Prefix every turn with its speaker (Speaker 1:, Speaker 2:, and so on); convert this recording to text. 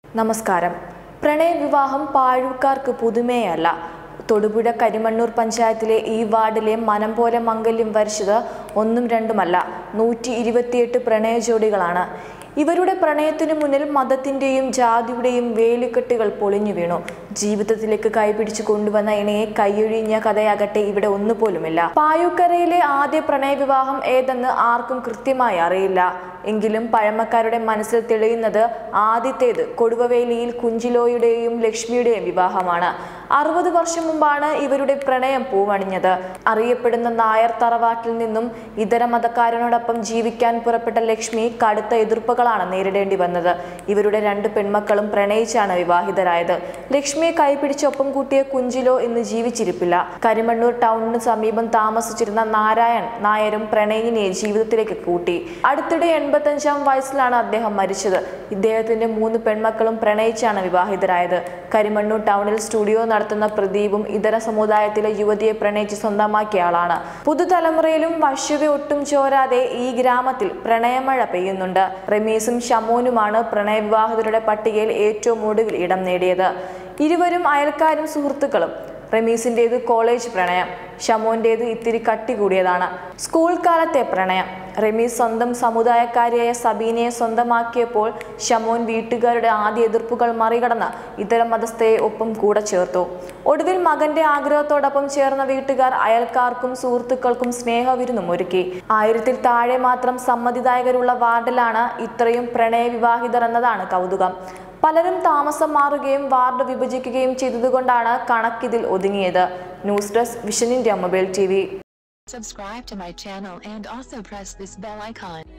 Speaker 1: നമസ്കാരം പ്രണയവിവാഹം പാഴൂക്കാർക്ക് പുതുമയല്ല തൊടുപുഴ കരിമണ്ണൂർ പഞ്ചായത്തിലെ ഈ വാർഡിലെ മനം പോലെ മംഗല്യം വരിച്ചത് ഒന്നും രണ്ടുമല്ല നൂറ്റി ഇരുപത്തിയെട്ട് പ്രണയ ജോഡികളാണ് ഇവരുടെ പ്രണയത്തിനു മുന്നിൽ മതത്തിന്റെയും ജാതിയുടെയും വേലിക്കെട്ടുകൾ പൊളിഞ്ഞു വീണു ജീവിതത്തിലേക്ക് കൈപിടിച്ചു കൊണ്ടുവന്ന ഇണയെ കൈയൊഴിഞ്ഞ കഥയാകട്ടെ ഇവിടെ ഒന്നുപോലുമില്ല പായൂക്കരയിലെ ആദ്യ പ്രണയവിവാഹം ഏതെന്ന് ആർക്കും കൃത്യമായി അറിയില്ല എങ്കിലും പഴമക്കാരുടെ മനസ്സിൽ തെളിയുന്നത് ആദ്യത്തേത് കൊടുവവേലിയിൽ കുഞ്ചിലോയുടെയും ലക്ഷ്മിയുടെയും വിവാഹമാണ് അറുപത് വർഷം മുമ്പാണ് ഇവരുടെ പ്രണയം പൂവണിഞ്ഞത് അറിയപ്പെടുന്ന നായർ തറവാട്ടിൽ നിന്നും ഇതര മതക്കാരനോടൊപ്പം ജീവിക്കാൻ പുറപ്പെട്ട ലക്ഷ്മി കടുത്ത എതിർപ്പുകളാണ് നേരിടേണ്ടി വന്നത് ഇവരുടെ രണ്ട് പെൺമക്കളും പ്രണയിച്ചാണ് വിവാഹിതരായത് ലക്ഷ്മിയെ കൈപിടിച്ചൊപ്പം കൂട്ടിയ കുഞ്ചിലോ ഇന്ന് ജീവിച്ചിരിപ്പില്ല കരിമണ്ണൂർ ടൗണിന് സമീപം താമസിച്ചിരുന്ന നാരായൺ നായരും പ്രണയിനിയെ ജീവിതത്തിലേക്ക് കൂട്ടി അടുത്തിടെ എൺപത്തഞ്ചാം വയസ്സിലാണ് അദ്ദേഹം മരിച്ചത് ഇദ്ദേഹത്തിന്റെ മൂന്ന് പെൺമക്കളും പ്രണയിച്ചാണ് വിവാഹിതരായത് കരിമണ്ണൂർ ടൗണിൽ സ്റ്റുഡിയോ നടത്തുന്ന പ്രദീപും ഇതര സമുദായത്തിലെ യുവതിയെ പ്രണയിച്ച് സ്വന്തമാക്കിയ ആളാണ് പുതുതലമുറയിലും വശ്യത ഒട്ടും ചോരാതെ ഈ ഗ്രാമത്തിൽ പ്രണയമഴ പെയ്യുന്നുണ്ട് റമീസും ഷമോനുമാണ് പ്രണയവിവാഹിതരുടെ പട്ടികയിൽ ഏറ്റവും ഒടുവിൽ ഇടം നേടിയത് ഇരുവരും അയൽക്കാരും സുഹൃത്തുക്കളും റമീസിൻ്റേത് കോളേജ് പ്രണയം ഷമോൻ്റേത് ഇത്തിരി കട്ടി കൂടിയതാണ് സ്കൂൾ കാലത്തെ പ്രണയം റമീസ് സ്വന്തം സമുദായക്കാരിയായ സബീനയെ സ്വന്തമാക്കിയപ്പോൾ ഷമോൻ വീട്ടുകാരുടെ ആദ്യ എതിർപ്പുകൾ മറികടന്ന് ഇതര മതസ്ഥയെ ഒപ്പം കൂടെ ചേർത്തു ഒടുവിൽ മകന്റെ ആഗ്രഹത്തോടൊപ്പം ചേർന്ന വീട്ടുകാർ അയൽക്കാർക്കും സുഹൃത്തുക്കൾക്കും സ്നേഹവിരുന്നും ഒരുക്കി ആയിരത്തിൽ താഴെ മാത്രം സമ്മതിദായകരുള്ള വാർഡിലാണ് ഇത്രയും പ്രണയ വിവാഹിതർ എന്നതാണ് കൗതുകം പലരും താമസം മാറുകയും വാർഡ് വിഭജിക്കുകയും ചെയ്തതുകൊണ്ടാണ് കണക്കിതിൽ ഒതുങ്ങിയത് news desk vision India mobile T
Speaker 2: Subscribe to my channel and also press this bell icon.